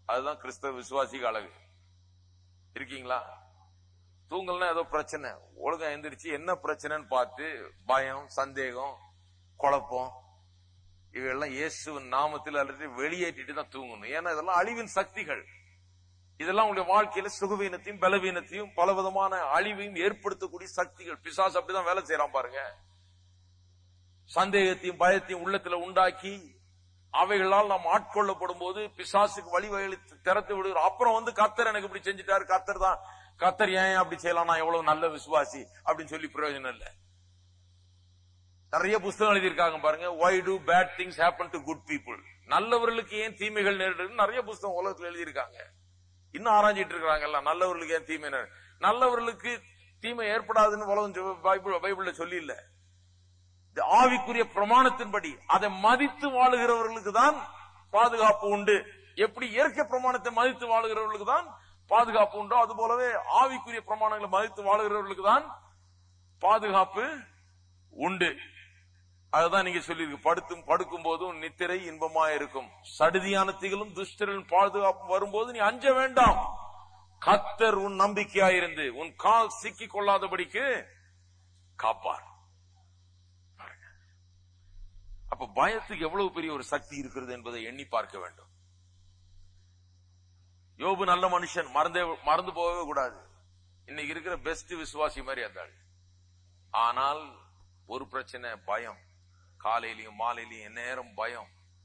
அதுதான் கிறிஸ்தவ விசுவாசிக்கு அழகு இருக்கீங்களா தூங்கலன்னா ஏதோ பிரச்சனை ஒழுங்கா எந்திரிச்சு என்ன பிரச்சனைன்னு பார்த்து பயம் சந்தேகம் குழப்பம் இவையெல்லாம் இயேசுவின் நாமத்தில் அல்லது வெளியேற்றிட்டு தான் தூங்கணும் ஏன்னா இதெல்லாம் அழிவின் சக்திகள் இதெல்லாம் உங்களுடைய வாழ்க்கையில சுகவீனத்தையும் பலவீனத்தையும் பல விதமான அழிவையும் ஏற்படுத்தக்கூடிய சக்திகள் பிசாசு அப்படிதான் வேலை செய்யறான் பாருங்க சந்தேகத்தையும் பயத்தையும் உள்ளத்துல உண்டாக்கி அவைகளால் நாம் ஆட்கொள்ளப்படும் போது பிசாசுக்கு வழி வழி திறத்து விடுகிறோம் அப்புறம் வந்து கத்தர் எனக்கு இப்படி செஞ்சுட்டாரு கத்தர் தான் கத்தர் ஏன் அப்படி செய்யலாம் நான் எவ்வளவு நல்ல விசுவாசி அப்படின்னு சொல்லி பிரயோஜனம் இல்ல நிறைய புஸ்தகம் எழுதியிருக்காங்க பாருங்க why do bad things happen to good people நல்லவர்களுக்கு ஏன் தீமைகள் நேரிடுது நிறைய புஸ்தகம் உலகத்துல எழுதியிருக்காங்க இன்னும் ஆராய்ஞ்சிட்டு இருக்காங்கல்ல நல்லவர்களுக்கு ஏன் தீமை நேரிடும் நல்லவர்களுக்கு தீமை ஏற்படாதுன்னு உலகம் சொ- பைபிள் பைபிள்ல சொல்லி இல்ல இந்த ஆவிக்குரிய பிரமாணத்தின்படி அதை மதித்து வாழுகிறவர்களுக்கு தான் பாதுகாப்பு உண்டு எப்படி இயற்கை பிரமாணத்தை மதித்து வாழுகிறவர்களுக்கு தான் பாதுகாப்பு உண்டோ அது போலவே ஆவிக்குரிய பிரமாணங்களை மதித்து வாழுகிறவர்களுக்கு தான் பாதுகாப்பு உண்டு அதுதான் நீங்க சொல்லியிருக்கு படுத்தும் படுக்கும் போதும் நித்திரை இன்பமா இருக்கும் சடுதியான திகளும் துஷ்டரின் பாதுகாப்பு வரும்போது நீ அஞ்ச வேண்டாம் கத்தர் உன் நம்பிக்கையாயிருந்து உன் கால் சிக்கிக் கொள்ளாதபடிக்கு காப்பார் பாருங்க. அப்ப பயத்துக்கு எவ்வளவு பெரிய ஒரு சக்தி இருக்கிறது என்பதை எண்ணி பார்க்க வேண்டும் யோபு நல்ல மனுஷன் மறந்தே மறந்து போகவே கூடாது இன்னைக்கு இருக்கிற பெஸ்ட் விசுவாசி மாதிரி அந்தாள் ஆனால் ஒரு பிரச்சனை பயம் காலையிலயும் மாலையிலயும் நேரம் பயம்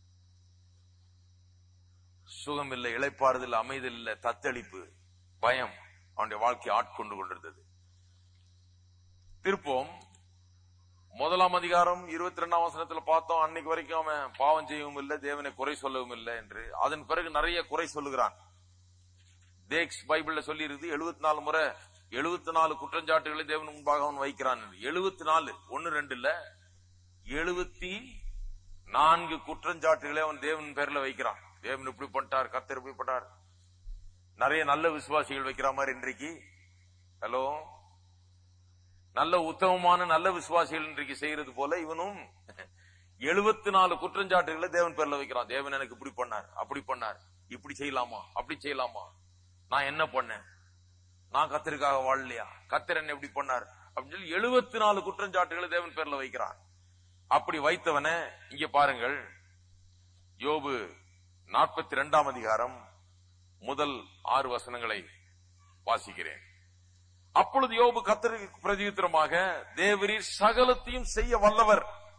சுகம் இல்லை இளைப்பாறுதல் அமைதல் இல்லை தத்தளிப்பு பயம் அவனுடைய வாழ்க்கையை ஆட்கொண்டு கொண்டிருந்தது திருப்போம் முதலாம் அதிகாரம் இருபத்தி ரெண்டாம் வசனத்துல பார்த்தோம் அன்னைக்கு வரைக்கும் அவன் பாவம் செய்யவும் இல்லை தேவனை குறை சொல்லவும் இல்லை என்று அதன் பிறகு நிறைய குறை சொல்லுகிறான் தேக்ஸ் பைபிள்ல சொல்லி இருக்குது எழுபத்தி நாலு முறை எழுபத்தி நாலு குற்றஞ்சாட்டுகளை தேவன் முன்பாக அவன் வைக்கிறான் எழுபத்தி நாலு ஒன்னு ரெண்டு இல்ல எழுபத்தி நான்கு குற்றஞ்சாட்டுகளை அவன் தேவன் பேர்ல வைக்கிறான் தேவன் இப்படி பண்ணிட்டார் கத்தர் இப்படி பண்ணார் நிறைய நல்ல விசுவாசிகள் வைக்கிற மாதிரி இன்றைக்கு ஹலோ நல்ல உத்தமமான நல்ல விசுவாசிகள் இன்றைக்கு செய்யறது போல இவனும் எழுபத்தி நாலு குற்றஞ்சாட்டுகளை தேவன் பேர்ல வைக்கிறான் தேவன் எனக்கு இப்படி பண்ணார் அப்படி பண்ணார் இப்படி செய்யலாமா அப்படி செய்யலாமா நான் என்ன பண்ணேன் நான் கத்தருக்காக வாழலையா கத்தர் என்ன எப்படி பண்ணார் அப்படின்னு சொல்லி எழுபத்தி நாலு குற்றஞ்சாட்டுகளை தேவன் பேர்ல வைக்கிறான் அப்படி வைத்தவன இங்க பாருங்கள் யோபு நாற்பத்தி ரெண்டாம் அதிகாரம் முதல் ஆறு வசனங்களை வாசிக்கிறேன் அப்பொழுது யோபு கத்தருக்கு பிரதியுத்தரமாக தேவரீர் சகலத்தையும் செய்ய வல்லவர்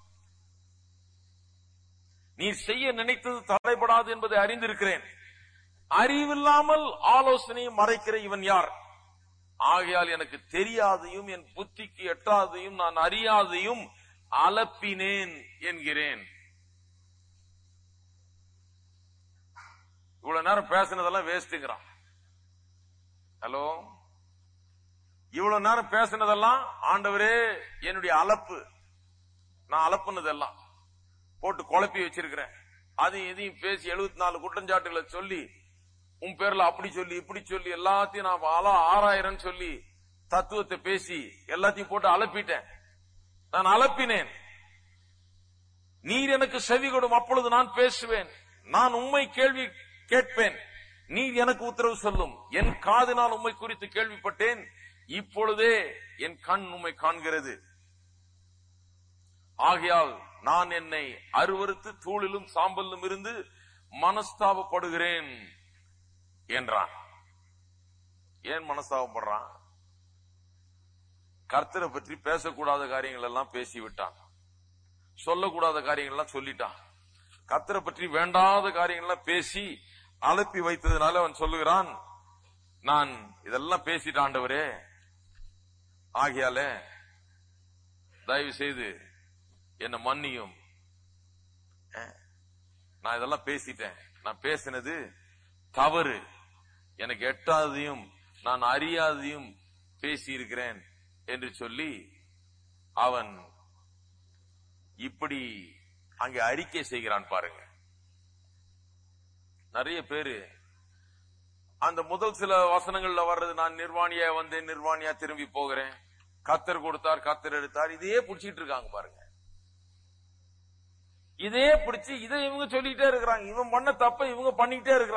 நீர் செய்ய நினைத்தது தடைபடாது என்பதை அறிந்திருக்கிறேன் அறிவில்லாமல் ஆலோசனையை மறைக்கிற இவன் யார் ஆகையால் எனக்கு தெரியாதையும் என் புத்திக்கு எட்டாதையும் நான் அறியாதையும் அலப்பினேன் என்கிறேன் இவ்வளவு நேரம் பேசினதெல்லாம் வேஸ்ட்டுங்கிறான் ஹலோ இவ்வளவு நேரம் பேசினதெல்லாம் ஆண்டவரே என்னுடைய அலப்பு நான் அலப்புனதெல்லாம் போட்டு குழப்பி வச்சிருக்கிறேன் அதையும் இதையும் பேசி எழுபத்தி நாலு குற்றஞ்சாட்டுகளை சொல்லி உன் பேர்ல அப்படி சொல்லி இப்படி சொல்லி எல்லாத்தையும் நான் ஆளா ஆறாயிரம் சொல்லி தத்துவத்தை பேசி எல்லாத்தையும் போட்டு அலப்பிட்டேன் நான் அலப்பினேன் நீர் எனக்கு செவி கொடும் அப்பொழுது நான் பேசுவேன் நான் உண்மை கேள்வி கேட்பேன் நீர் எனக்கு உத்தரவு சொல்லும் என் காதினால் உண்மை குறித்து கேள்விப்பட்டேன் இப்பொழுதே என் கண் உண்மை காண்கிறது ஆகையால் நான் என்னை அருவருத்து தூளிலும் சாம்பலிலும் இருந்து மனஸ்தாபப்படுகிறேன் என்றான் ஏன் மனஸ்தாபப்படுறான் கர்த்தரை பற்றி பேசக்கூடாத காரியங்கள் எல்லாம் பேசிவிட்டான் சொல்லக்கூடாத காரியங்கள் எல்லாம் சொல்லிட்டான் கர்த்தரை பற்றி வேண்டாத காரியங்கள் எல்லாம் பேசி அலப்பி வைத்ததுனால அவன் சொல்லுகிறான் நான் இதெல்லாம் பேசிட்டான் ஆண்டவரே ஆகையால தயவு செய்து என்ன மன்னியும் அஹ், நான் இதெல்லாம் பேசிட்டேன் நான் பேசினது தவறு எனக்கு எட்டாததையும் நான் அறியாததையும் பேசி இருக்கிறேன் என்று சொல்லி அவன் இப்படி அங்கே அறிக்கை செய்கிறான் பாருங்க நிறைய பேரு அந்த முதல் சில வசனங்கள்ல வர்றது நான் நிர்வாணியா வந்தேன் நிர்வாணியா திரும்பி போகிறேன் கத்தர் கொடுத்தார் கத்தர் எடுத்தார் இதையே புடிச்சிட்டு இருக்காங்க பாருங்க இதே பிடிச்சு இதை இவங்க சொல்லிட்டே இருக்கிறாங்க இவன் பண்ண தப்ப இவங்க பண்ணிக்கிட்டே இருக்கிறாங்க